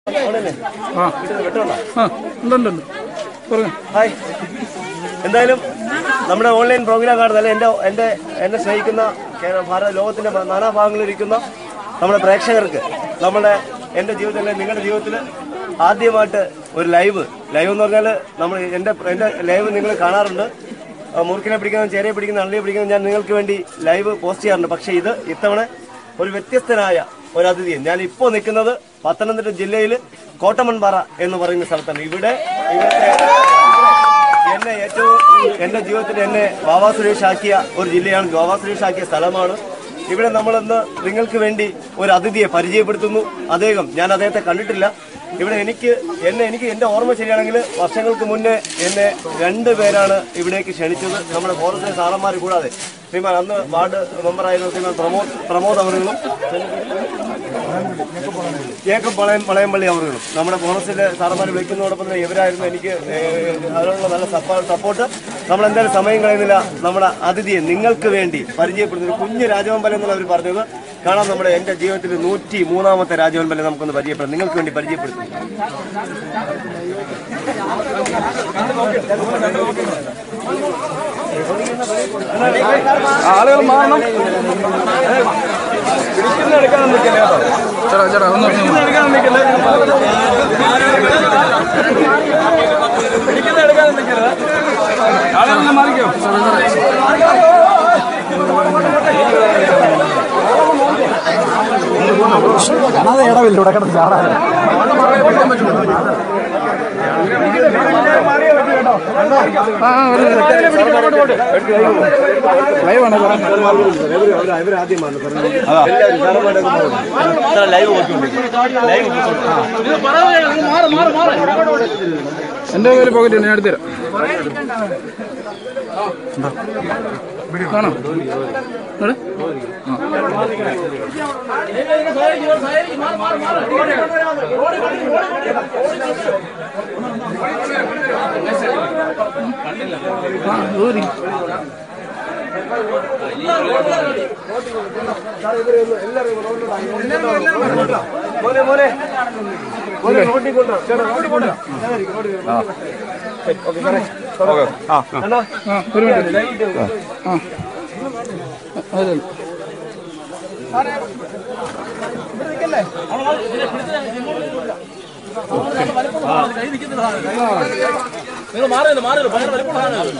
ആ ആ ഉണ്ട് ഉണ്ട് ഉണ്ട് പറഞ്ഞു ഹായ് എന്തായാലും നമ്മുടെ ഓൺലൈൻ പ്രോഗ്രാം കാണുന്നതല്ല എൻ്റെ എൻ്റെ എന്നെ സ്നേഹിക്കുന്ന കേരള ഭാരത ലോകത്തിൻ്റെ നാനാഭാഗങ്ങളിലിരിക്കുന്ന നമ്മുടെ പ്രേക്ഷകർക്ക് നമ്മുടെ എൻ്റെ ജീവിതത്തിൽ നിങ്ങളുടെ ജീവിതത്തിൽ ആദ്യമായിട്ട് ഒരു ലൈവ് ലൈവ് എന്ന് പറഞ്ഞാൽ നമ്മൾ എൻ്റെ എൻ്റെ ലൈവ് നിങ്ങൾ കാണാറുണ്ട് ആ, മുറുക്കിനെ പിടിക്കുന്ന ചേരയെ പിടിക്കുന്ന അള്ളിയെ പിടിക്കുന്ന ഞാൻ നിങ്ങൾക്ക് വേണ്ടി ലൈവ് പോസ്റ്റ് ചെയ്യാറുണ്ട് പക്ഷേ ഇത് ഇത്തവണ ഒരു വ്യത്യസ്തനായ ഒരു അതിഥി ഞാൻ ഇപ്പോൾ നിൽക്കുന്നത് പത്തനംതിട്ട ജില്ലയിൽ കോട്ടമൺപാറ എന്ന് പറയുന്ന സ്ഥലത്താണ് ഇവിടെ ഇവിടുത്തെ എന്നെ ഏറ്റവും എന്റെ ജീവിതത്തിൽ എന്നെ ബാബാ സുരേഷ് ആക്കിയ ഒരു ജില്ലയാണ് ബാബാ സുരേഷ് ആക്കിയ സ്ഥലമാണ് ഇവിടെ നമ്മളിന്ന് നിങ്ങൾക്ക് വേണ്ടി ഒരു അതിഥിയെ പരിചയപ്പെടുത്തുന്നു അദ്ദേഹം ഞാൻ അദ്ദേഹത്തെ കണ്ടിട്ടില്ല ഇവിടെ എനിക്ക് എന്നെ എനിക്ക് എന്റെ ഓർമ്മ ശരിയാണെങ്കിൽ വർഷങ്ങൾക്ക് മുന്നേ എന്നെ രണ്ട് പേരാണ് ഇവിടേക്ക് ക്ഷണിച്ചത് നമ്മുടെ ഫോറസ്റ്റിലെ സാറന്മാർ കൂടാതെ ശ്രീമാൻ അന്ന് വാർഡ് മെമ്പറായിരുന്ന ശ്രീമാൻ പ്രമോദ് പ്രമോദ് അവர்களுം ജേക്കബ് വളയം വളയമ്പള്ളി അവர்களுം നമ്മുടെ ഫോറസ്റ്റിലെ സാറന്മാർ വിളിക്കുന്നതോടൊപ്പം തന്നെ ഇവരായിരുന്നു എനിക്ക് ഏഹ്, അതിനുള്ള നല്ല സപ്പോർട്ട് നമ്മൾ എന്തായാലും സമയം കളയുന്നില്ല നമ്മുടെ അതിഥിയെ നിങ്ങൾക്ക് വേണ്ടി പരിചയപ്പെടുത്തുന്ന ഒരു കുഞ്ഞ് രാജവമ്പലം എന്നുള്ള അവർ പറഞ്ഞത് കാണാം നമ്മുടെ എന്റെ ജീവിതത്തിൽ നൂറ്റി മൂന്നാമത്തെ രാജവമ്പലം നമുക്കൊന്ന് പരിചയപ്പെടാം നിങ്ങൾക്ക് വേണ്ടി പരിചയപ്പെടുത്തും ആളുകൾ മാറണം ചേട്ടാ ചേട്ടാ ഒന്ന് ആളുകളൊന്ന് മാറിക്കോ ആ ആ ലൈവാണ് ലൈവ് എന്റെ കയ്യിൽ പോക്കറ്റ് ഉണ്ട് ഞാൻ എടുത്തുതരാം കാണോ ഇവിടെ? ആ. ആ ഊരി മോനെ മോനെ മോനെ റോഡിൽ കൊണ്ടോ ചേട്ടാ റോഡിൽ കൊണ്ടോ ഓക്കെ സാറേ അണ്ണാ ആ ഒരു മിനിറ്റ് ആ അതെ നിങ്ങൾ മാറിയത് മാറിയത് ഭയങ്കര വലിപ്പമുള്ള സാധനം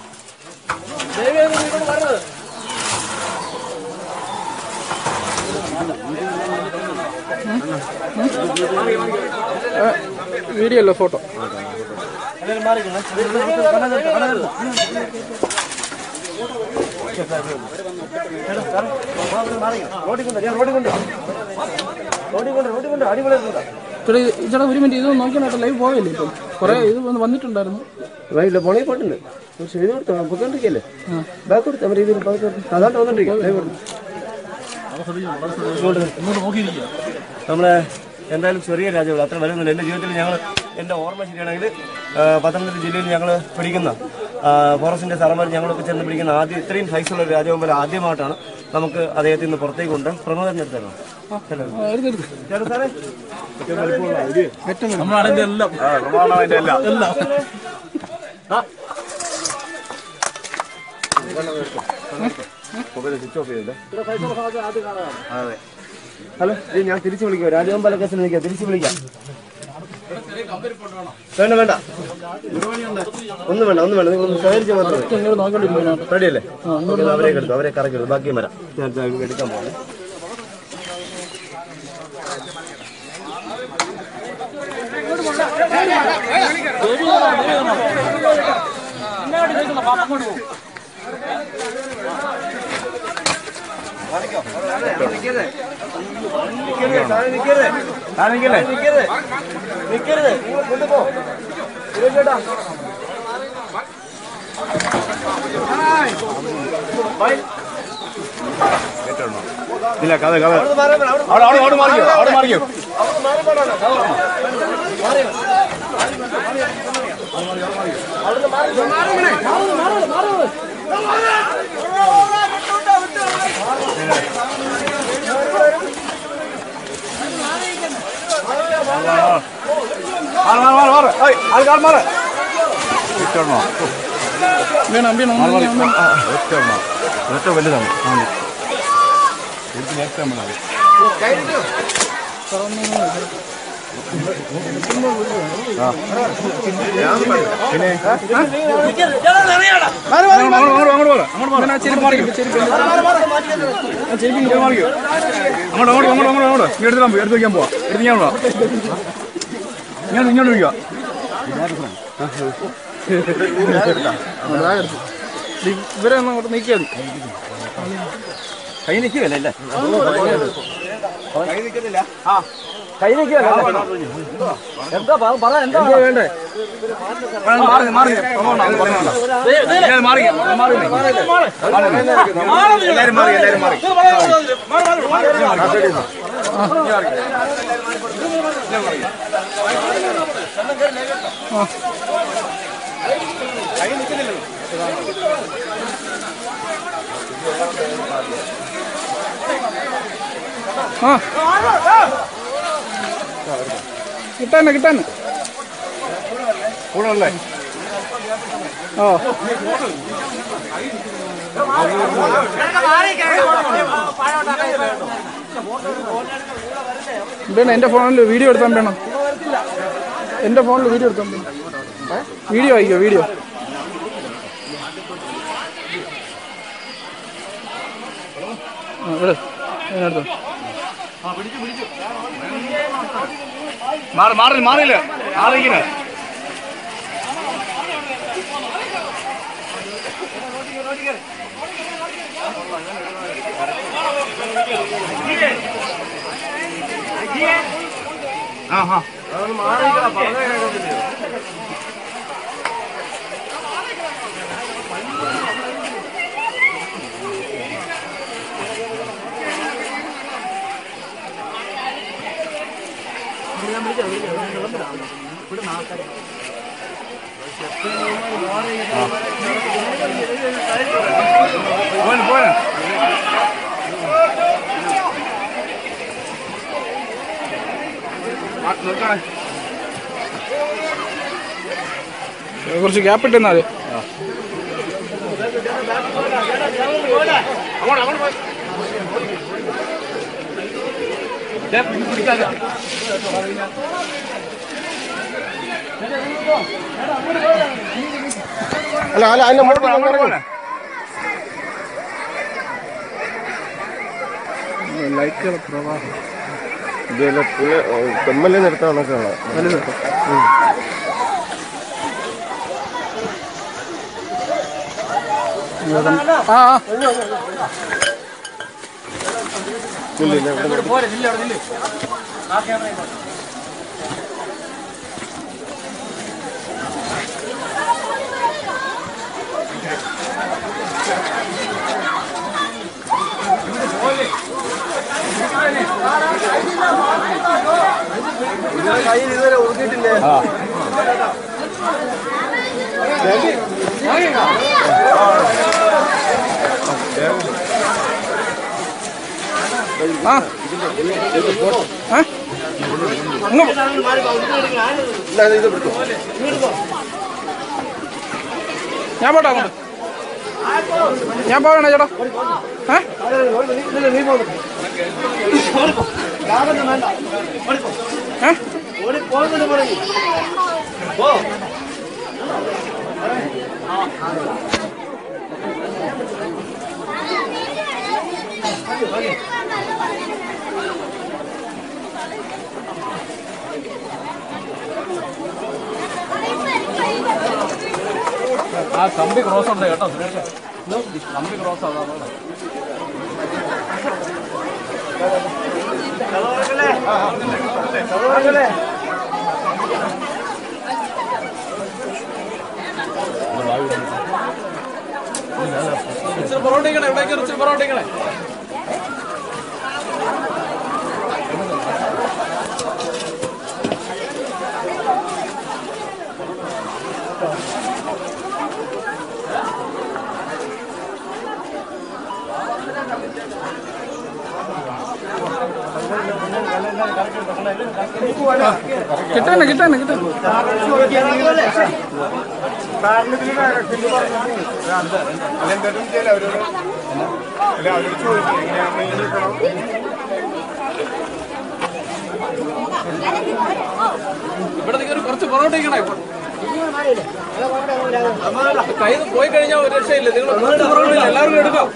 വീഡിയോ അല്ല ഫോട്ടോ റോഡിൽ കൊണ്ടോ ഞാൻ റോഡിൽ കൊണ്ടോ റോഡിൽ കൊണ്ടോ റോഡിൽ കൊണ്ടോ അടിപൊളി ചേട്ടാ ഇത് ചേട്ടാ ഒരു മിനിറ്റ് ഇത് നോക്കിയാട്ടോ ലൈവ് പോയല്ലേ ഇപ്പം കുറേ ഇത് വന്ന് വന്നിട്ടുണ്ടായിരുന്നു ഇല്ല പോണേ പോട്ടുണ്ട് പക്ഷെ ഇത് കൊടുത്തോ പൊക്കോണ്ടിരിക്കല്ലേ ബാക്ക് കൊടുത്തു അവർ ഇത് അതാണ്ട് വന്നോണ്ടിരിക്കും നമ്മളെ എന്തായാലും ചെറിയ രാജ്യങ്ങൾ അത്ര വരുന്നില്ല എൻ്റെ ജീവിതത്തിൽ ഞങ്ങൾ എൻ്റെ ഓർമ്മ ശരിയാണെങ്കിൽ ആ, പത്തനംതിട്ട ജില്ലയിൽ ഞങ്ങൾ പിടിക്കുന്ന ആ, ഫോറസ്റ്റിൻ്റെ സാറന്മാർ ഞങ്ങളൊക്കെ ചെന്ന് പിടിക്കുന്ന ആദ്യം ഇത്രയും സൈസുള്ള ഒരു രാജവമ്പല ആദ്യമായിട്ടാണ് നമുക്ക് അദ്ദേഹത്തിൽ നിന്ന് പുറത്തേക്ക് കൊണ്ട് പ്രമോദൻ്റെ അടുത്തായിരുന്നു ആ, എടുത്തെടുത്ത് ചേട്ടാ സാറേ നമ്മളാണ് ഇതിന്റെ എല്ലാം എല്ലാം സ്വിച്ച് ഓഫ് ചെയ്തില്ലേ അതെ ഹലോ ഇത് ഞാൻ തിരിച്ചു വിളിക്കാം രാജവമ്പല കേസിൽ വിളിക്കാം തിരിച്ചു വിളിക്കാം വേണ്ട വേണ്ട ഒന്നും വേണ്ട ഒന്നും വേണ്ട നിങ്ങൾ സഹകരിച്ച് മാത്രമേ ഇങ്ങോട്ട് നോക്കിക്കൊണ്ടിരിക്കുന്നു റെഡി അല്ലേ ഓക്കേ, എന്നാ അവരെ എടുത്തു അവരെ കറക്കി എടുത്തു ബാക്കിയും വരാം ഞാൻ ഇത് എടുക്കാൻ പോകുന്നു നിക്കരുത് നിക്കരുത് നിങ്ങൾ കൊണ്ടുപോ സുരേഷ് ചേട്ടാ ഇല്ല കഥ കഥ അവിടുന്ന് മാറാൻ വേണം, അവിടുന്ന് അവിടെ അവിടെ അവിടെ മാറിക്കോ അവിടെ മാറിക്കോ അവിടുന്ന് മാറാൻ പാടാണ്. മാറി. അവിടുന്ന് മാറി. മാറ് മാറ് മാറ് മാറ് ഏയ് ആൾക്കാർ മാറ് ഇട്ടോണോ വീണം വീണം ഒന്ന് ഒന്ന് ഒന്ന്. ഒറ്റ ഒറ്റ വലുതാണ് എനിക്ക് നേരത്തെ നമ്മളാണ് പിന്നെ മാറി, മാറി, മാറി. അങ്ങോട്ട് അങ്ങോട്ട് പോകാം അങ്ങോട്ട് പോകാം ഇങ്ങനെ ആ ചെരുപ്പ് മാറിക്കോ, ചെരുപ്പ് ഇല്ല. ആ ചെരുപ്പ് ഇങ്ങോട്ട് മാറിക്കോ അങ്ങോട്ട് അങ്ങോട്ട് അങ്ങോട്ട് അങ്ങോട്ട് അങ്ങോട്ട് നീ എടുത്തിടാൻ പോയി എടുത്ത് വയ്ക്കാൻ പോവാ എടുത്ത് ഞാൻ പോവാ ഇങ്ങോട്ട് ഇങ്ങോട്ട് വയ്ക്കുക ദേ, ഇവരെ ഒന്ന് അങ്ങോട്ട് നീക്കിയാൽ മതി കൈ നിൽക്കുകയല്ലേ വേണ്ടേ മാറി മാറി എല്ലാവരും മാറി മാറി എല്ലാവരും മാറി എല്ലാവരും മാറി ആ കിട്ടാനെ കിട്ടാനെ കൂടെ ഉള്ളേ ഓ വേണം എൻ്റെ ഫോണിൽ വീഡിയോ എടുത്താൻ വേണം എൻ്റെ ഫോണിൽ വീഡിയോ എടുത്താൻ വേണം വീഡിയോ അയക്കോ വീഡിയോ ആ ഇവിടെ അതിനടുത്തോ മാറി മാറി മാറിയില്ല മാറിയിരിക്കുന്നത് ആ ഹാ പോയി പോയി നിർത്തണേ കുറച്ച് ഗ്യാപ്പ് ഇട്ടെന്നാൽ മതി അങ്ങോട്ട് അങ്ങോട്ട് പോയി ദേ, പിടിക്കാതെ അല്ല അല്ല അതിന്റെ അങ്ങോട്ട് പോ, അങ്ങോട്ട് പോണേ ലൈക്കുകൾ പ്രവാഹം ഇതല്ല പുള്ളി തെമ്മലിൽ നിർത്താൻ കണക്കാണ് വലുത് ആ ആ കയ്യിൽ ഇതുവരെ ഒതുക്കിയിട്ടില്ലേ ആ ആ അങ്ങ് പോ. ഇത് പിടിച്ചോ ഞാൻ പോട്ടെ അങ്ങോട്ട് ഞാൻ പോകണേ ചേട്ടാ ഏ നീ പോകുന്നു ഏ ഓടി പോകുന്നുണ്ട് പറഞ്ഞു പോ ആ കമ്പി ക്രോസ് ഉണ്ട് കേട്ടോ സുരേഷ് കമ്പി ക്രോസ് അതാണ് ഇച്ചിരി പൊറോട്ടയ്ക്കണേ എവിടേക്ക് ഇച്ചിരി പൊറോട്ടയ്ക്കണേ കിട്ടാനെ കിട്ടാനെ കിട്ടാൻ ഇവിടെ നിങ്ങൾ കുറച്ച് പുറകോട്ടേക്കണേ കൈ പോയി കഴിഞ്ഞാൽ ഒരു രക്ഷയില്ല നിങ്ങൾ കുറച്ച് പുറകോട്ടില്ല എല്ലാവർക്കും എടുക്കാം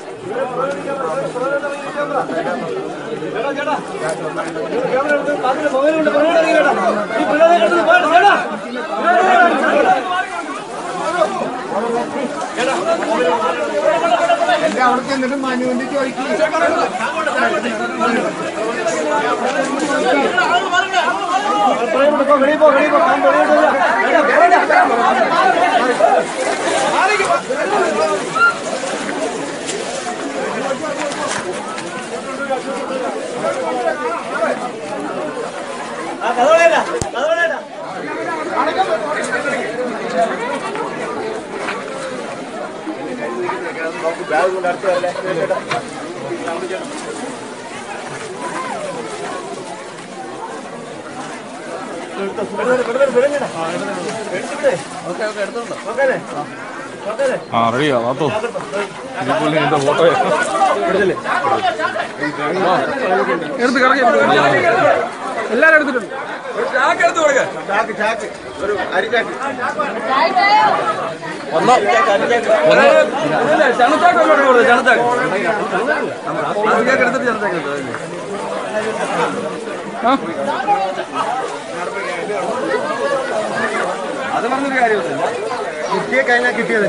ഓക്കെ ഓക്കെ എടുത്തോണ്ടോ ആ റെഡിയാ വാത്തോ ഇതിപ്പോൾ എന്റെ ഫോട്ടോ എടുത്ത് കിടക്കി എല്ലാരും എടുത്തിട്ടുണ്ട് ഒന്നോ ചണച്ചാക്ക് അങ്ങോട്ട് കൊടുത്തു ചണച്ചാക്ക് എടുത്തിട്ട് ചണച്ചാക്ക് ആ അത് പറഞ്ഞൊരു കാര്യമില്ല കിട്ടിയ കഴിഞ്ഞാൽ കിട്ടിയത്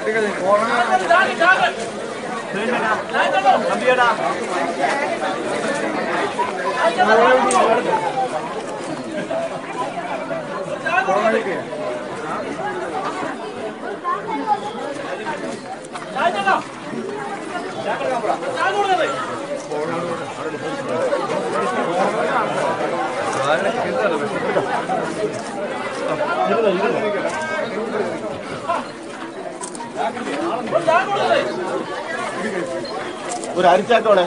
ഒരു അരിച്ചാക്കോടെ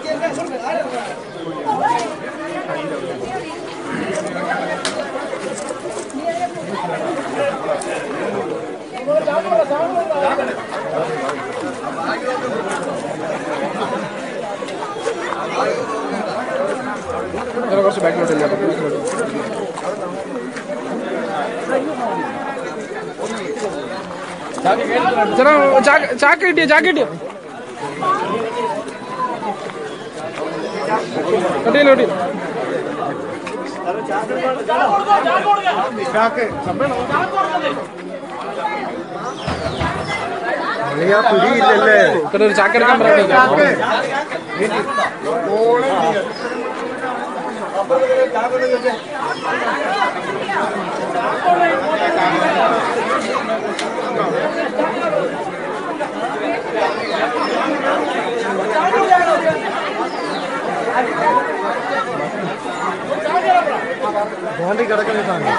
ഇങ്ങനെ കുറച്ച് ബാക്കിലോട്ടില്ല ചേട്ടാ ചാക്ക് ചാക്ക് കിട്ടിയോ ചാക്ക് കിട്ടിയോ കട്ടിയില്ല കട്ടി പിടിയില്ലല്ലേ ഇവിടെ ഒരു ചാക്ക് എടുക്കാൻ പറയാം വണ്ടി കിടക്കുന്ന സാധനം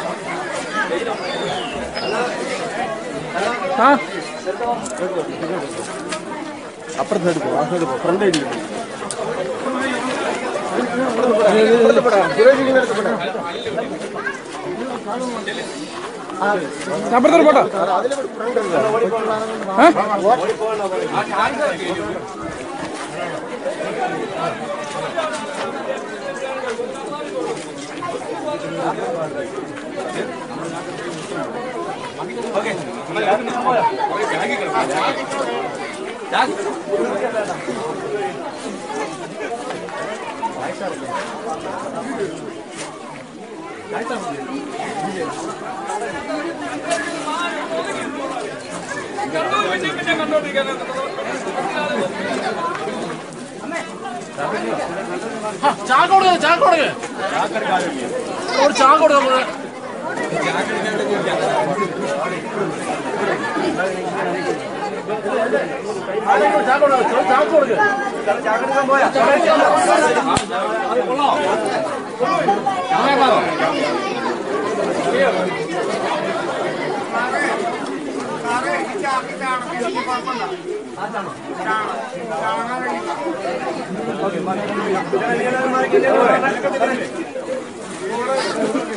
ആ അപ്പുറത്ത് എടുക്കും ആ സൈഡ് ഫ്രണ്ട് ഇരിക്കും അപ്പുറത്തോട്ട് പോട്ടോ ഏ? ചാക്ക് കൊടുക്ക ചാക്ക് കൊടുക്ക ഒരു ചാക്ക് കൊടുക്ക ചാക്ക് കൊടുക്ക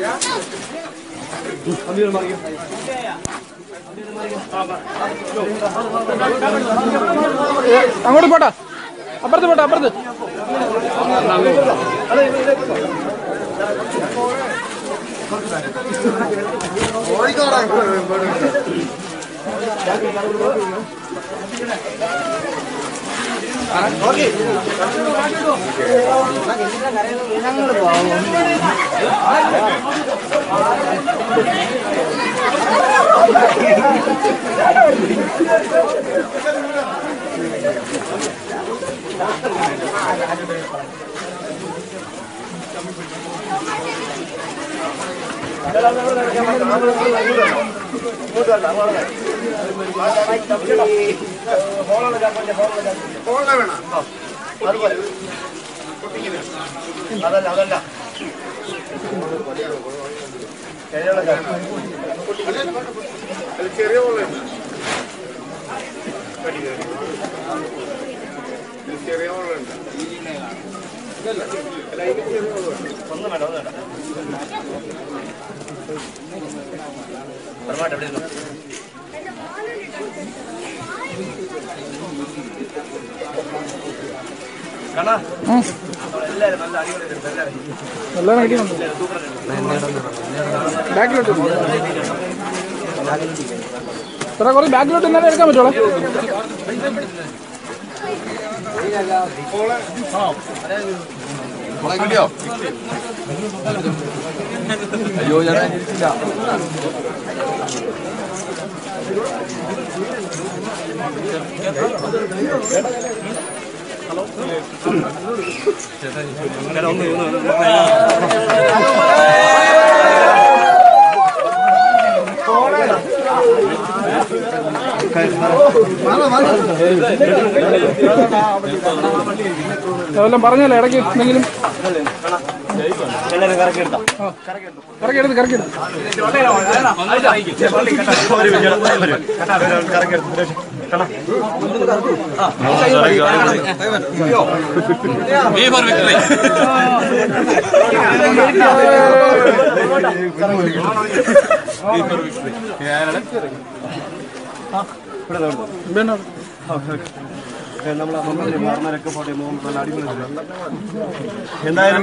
ഏ, അങ്ങോട്ട് പോട്ടാ അപ്പുറത്ത് പോട്ടെ അപ്പുറത്ത് അതല്ല അതല്ല ഒന്നും വേണ്ട ഒന്നും വേണ്ട പരമായിട്ട് എവിടെ ഇരുന്നോ? കാണാ ഉം. എല്ലാവരും നല്ല അടിപൊളിയായിട്ടുണ്ട് എല്ലാവരും നല്ല നടിയുണ്ട് ബാക്കിലോട്ട് എത്ര കുറച്ച് ബാക്കിലോട്ട് എന്നാലും എടുക്കാൻ പറ്റുള്ളൂ അയ്യോ ഞാൻ അതെല്ലാം പറഞ്ഞല്ലേ ഇടയ്ക്ക് എന്തെങ്കിലും എല്ലാവരും കറക്കി എടുത്താ കറക്കിയെടുത്ത് കറക്കിയെടുത്ത് കറക്കി എടുത്തു കാണാ പിന്നെ എന്തായാലും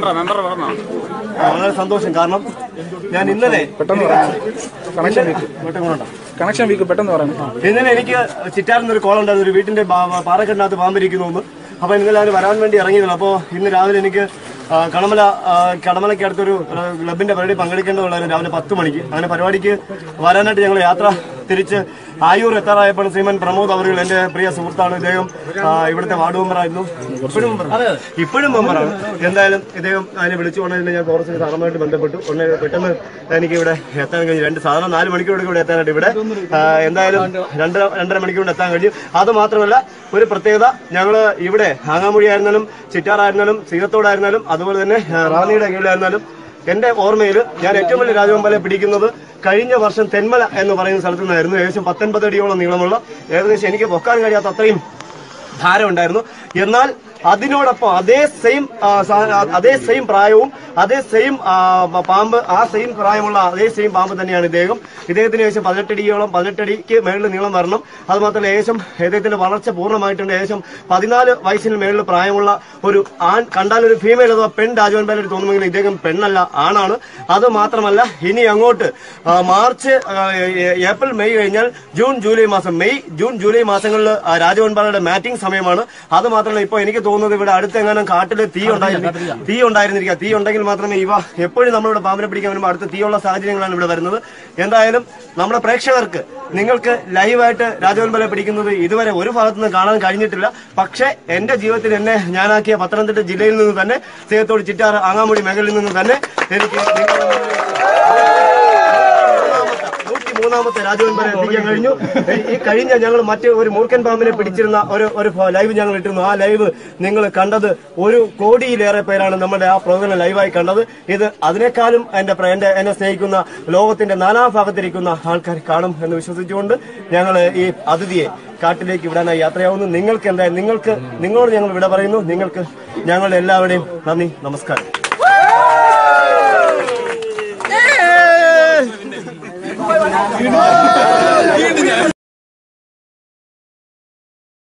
വളരെ സന്തോഷം കാരണം ഞാൻ ഇന്നലെ പെട്ടെന്ന് പറയാം കണക്ഷൻ വീക്ക് ഇങ്ങോട്ടും കൊണ്ടുണ്ടോ കണക്ഷൻ വീക്ക് പെട്ടെന്ന് പറയാം ഇന്നലെ എനിക്ക് ചിറ്റാറിൽ ഒരു കോൾ ഉണ്ടായിരുന്നു ഒരു വീട്ടിന്റെ ബാ- പാറക്കെട്ടിനകത്ത് പാമ്പിരിക്കുന്നു എന്ന് അപ്പൊ ഇന്നലെ അതിന് വരാൻ വേണ്ടി ഇറങ്ങിയിരുന്നു അപ്പോൾ ഇന്ന് രാവിലെ എനിക്ക് ആ, കടമല ആ, കടമലയ്ക്ക് അടുത്തൊരു ആ, ക്ലബിന്റെ പരിപാടി പങ്കെടുക്കേണ്ടതുള്ളായിരുന്നു രാവിലെ പത്ത് മണിക്ക് അങ്ങനെ പരിപാടിക്ക് വരാനായിട്ട് ഞങ്ങൾ യാത്ര തിരിച്ച് ആയൂർ എത്താറായപ്പോൾ ശ്രീമൻ പ്രമോദ് അവറുകൾ എന്റെ പ്രിയ സുഹൃത്താണ് ഇദ്ദേഹം ആ, ഇവിടുത്തെ വാർഡ് മെമ്പറായിരുന്നു ഇപ്പോഴും മെമ്പറാണ് ഇപ്പോഴും മെമ്പറാണ് എന്തായാലും ഇദ്ദേഹം അതിനെ വിളിച്ചു കൊണ്ടതിന് ഞാൻ ഫോറസ്റ്റിന് സാധനമായിട്ട് ബന്ധപ്പെട്ടു ഉടനെ പെട്ടെന്ന് എനിക്ക് ഇവിടെ എത്താൻ കഴിഞ്ഞു രണ്ട് സാധാരണ നാല് മണിക്കൂർ ഇവിടെ എത്താനായിട്ട് ഇവിടെ ആ, എന്തായാലും രണ്ട് രണ്ടര മണിക്കൂർ കൊണ്ട് എത്താൻ കഴിഞ്ഞു അത് മാത്രമല്ല ഒരു പ്രത്യേകത ഞങ്ങള് ഇവിടെ ആങ്ങാമൊഴി ആയിരുന്നാലും ചിറ്റാറായിരുന്നാലും സീതത്തോടായിരുന്നാലും അതുപോലെ തന്നെ ആ, റാന്നിയുടെ കീഴിലായിരുന്നാലും എന്റെ ഓർമ്മയിൽ ഞാൻ ഏറ്റവും വലിയ രാജവെമ്പാലെ പിടിക്കുന്നത് കഴിഞ്ഞ വർഷം തെന്മല എന്ന് പറയുന്ന സ്ഥലത്തു നിന്നായിരുന്നു ഏകദേശം പത്തൊൻപത് അടിയോളം നീളമുള്ള ഏകദേശം എനിക്ക് പൊക്കാൻ കഴിയാത്ത അത്രയും ഭാരം ഉണ്ടായിരുന്നു എന്നാൽ അതിനോടൊപ്പം അതേ സെയിം അതേ സെയിം പ്രായവും അതേ സെയിം പാമ്പ് ആ സെയിം പ്രായമുള്ള അതേ സെയിം പാമ്പ് തന്നെയാണ് ഇദ്ദേഹം ഇദ്ദേഹത്തിന് ഏകദേശം പതിനെട്ടടിയോളം പതിനെട്ടടിക്ക് മേളിൽ നീളം വരണം അത് മാത്രമല്ല ഏകദേശം ഇദ്ദേഹത്തിന്റെ വളർച്ച പൂർണ്ണമായിട്ടുണ്ട് ഏകദേശം പതിനാല് വയസ്സിന് മേളിൽ പ്രായമുള്ള ഒരു ആൺ കണ്ടാൽ ഒരു ഫീമെയിൽ അഥവാ പെൺ രാജവൻപാലർ തോന്നുമെങ്കിൽ ഇദ്ദേഹം പെണ്ണല്ല ആണാണ് അത് മാത്രമല്ല ഇനി അങ്ങോട്ട് ആ, മാർച്ച് ആ, ഏ- ഏപ്രിൽ മെയ് കഴിഞ്ഞാൽ ജൂൺ ജൂലൈ മാസം മെയ് ജൂൺ ജൂലൈ മാസങ്ങളിൽ ആ, രാജവൻപാലയുടെ മാറ്റിംഗ് സമയമാണ് അത് മാത്രമല്ല ഇപ്പോൾ എനിക്ക് തോന്നുന്നത് ഇവിടെ അടുത്തെങ്ങാനും കാട്ടിൽ തീ ഉണ്ടായിരുന്നു തീ ഉണ്ടായിരുന്നിരിക്കുക തീ ഉണ്ടെങ്കിൽ മാത്രമേ ഇവ എപ്പോഴും നമ്മളിവിടെ പാമ്പിനെ പിടിക്കാൻ വരുമ്പോൾ അടുത്ത് തീയുള്ള സാഹചര്യങ്ങളാണ് ഇവിടെ വരുന്നത് എന്തായാലും നമ്മുടെ പ്രേക്ഷകർക്ക് നിങ്ങൾക്ക് ലൈവായിട്ട് രാജവൻപല പിടിക്കുന്നത് ഇതുവരെ ഒരു ഭാഗത്തുനിന്ന് കാണാൻ കഴിഞ്ഞിട്ടില്ല പക്ഷേ എന്റെ ജീവിതത്തിൽ എന്നെ ഞാനാക്കിയ പത്തനംതിട്ട ജില്ലയിൽ നിന്ന് തന്നെ സേത്തോട് ചിറ്റാറ് ആങ്ങാമുടി മേഖലയിൽ നിന്ന് തന്നെ എനിക്ക് നിങ്ങളുടെ മുന്നിൽ നൂറ്റി മൂന്നാമത്തെ രാജവൻപരെ എത്തിക്കാൻ കഴിഞ്ഞു ഈ കഴിഞ്ഞ ഞങ്ങൾ മറ്റ് ഒരു മൂർഖൻ പാമ്പിനെ പിടിച്ചിരുന്ന ഒരു ഒരു ലൈവ് ഞങ്ങൾ ഇട്ടിരുന്നു ആ ലൈവ് നിങ്ങൾ കണ്ടത് ഒരു കോടിയിലേറെ പേരാണ് നമ്മുടെ ആ പ്രോഗ്രാം ലൈവായി കണ്ടത് ഇത് അതിനേക്കാളും എന്റെ പ്ര- എന്റെ എന്നെ സ്നേഹിക്കുന്ന ലോകത്തിന്റെ നാനാഭാഗത്തിരിക്കുന്ന ആൾക്കാർ കാണും എന്ന് വിശ്വസിച്ചുകൊണ്ട് ഞങ്ങൾ ഈ അതിഥിയെ കാട്ടിലേക്ക് വിടാനായി യാത്രയാവുന്നു നിങ്ങൾക്ക് എന്താ നിങ്ങൾക്ക് നിങ്ങളോട് ഞങ്ങൾ വിട പറയുന്നു നിങ്ങൾക്ക് ഞങ്ങളുടെ എല്ലാവരുടെയും നന്ദി നമസ്കാരം ഏ ആ